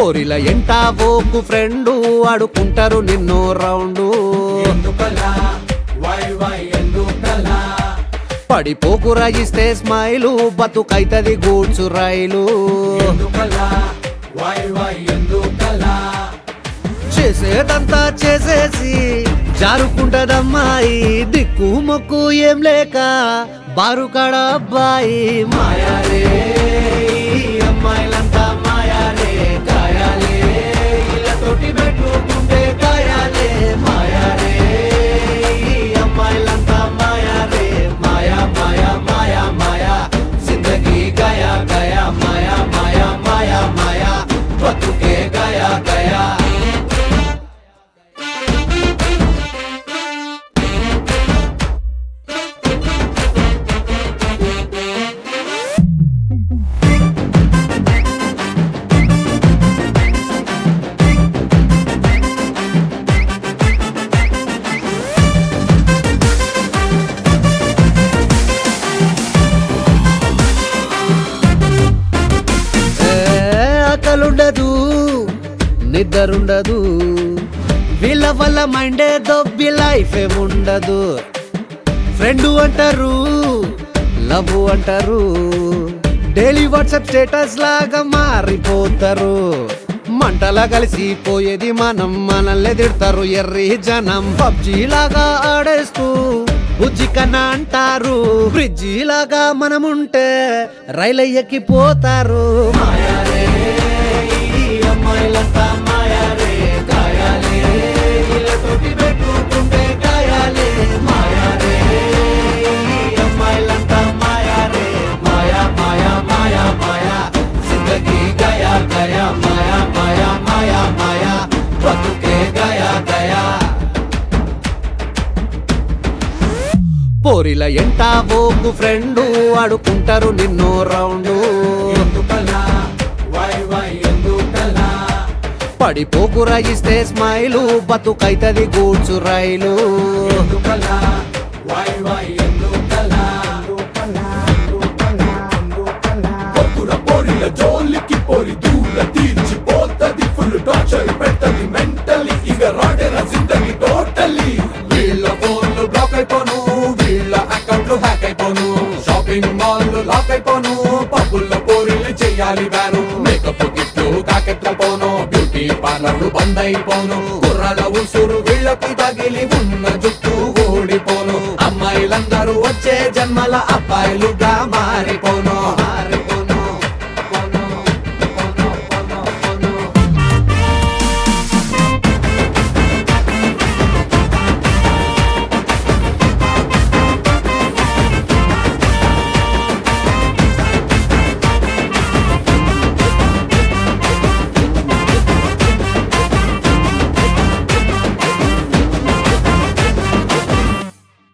పోరిల ఎంటా ఓకు ఫ్రెండు ఆడుకుంటారు నిన్నో రౌండు ఎందుకలా వై వై ఎందుకలా పడిపోకురా ఇస్తే స్మైలు బతుకైతది గూడ్సు రైలు ఎందుకలా వై వై ఎందుకలా చేసేదంతా చేసేసి జారుకుంటదమ్మాయి దిక్కు మొక్కు ఏం లేక బారుకాడ అబ్బాయి మాయాలే ఈ అమ్మాయిలంతా మాయాలే కాయాలే ఇళ్ళతోటి పెట్టుకుంటే కాయాలే మాయాలే ఈ అమ్మాయిలంతా మాయాలే మాయా మాయా మాయా మాయా జిందగీ గయా గయా మాయా మాయా మాయా మాయా బతుకే గయా గయా ఏ, ఆకలుండదు నిద్రుండదు వీళ్ళ వల్ల మైండే దొబ్బి లైఫ్ ఉండదు ఫ్రెండ్ అంటారు లవ్ అంటారు డైలీ వాట్సాప్ స్టేటస్ లాగా మారిపోతారు మంటలా కలిసిపోయేది మనం మనల్ని తిడతారు ఎర్రి జనం పబ్జీ లాగా ఆడేస్తూ బుజ్జి కన్నా అంటారు బ్రిడ్జి లాగా మనముంటే రైలు ఎక్కిపోతారు మాయాలే ఈ అమ్మాయిలంతా మాయాలే కాయాలే ఇళ్ళతోటి పెట్టుకుంటే కాయాలే మాయాలే ఈ అమ్మాయిలంతా మాయాలే మాయా మాయా మాయా మాయా జిందగీ గయా గయా మాయా మాయా మాయా మాయా బతుకే గయా గయా పోరిల ఎంటా ఓకు ఫ్రెండు ఆడుకుంటారు నిన్నో రౌండు ఎందుకలా వై వై ఎందుకలా పడిపోకురా ఇస్తే స్మైలు బతుకైతది గూడ్సు రైలు ఎందుకలా వై వై ఎందుకలా పొక్కుర పొరిల జోలికి పొరి దూల తీర్చిపోతది ఫుల్ టార్చర్ పెట్టది మెంటలీ ఇక రాడెన జిందగి టోటలీ వీళ్ళ ఫోన్లు బ్లాక్ అయిపోను వీళ్ళ అకౌంట్లు హ్యాక్ అయిపోను షాపింగ్ మాల్ లాక్ అయిపోను పబ్బుల్లో పోరిలు చెయ్యాలి బ్యాను మేకప్ గిట్లు కాకెట్ల పోను బ్యూటీ పార్లర్లు బంద్ అయిపోను కుర్రాల ఉసురు వీళ్ళకి తగిలి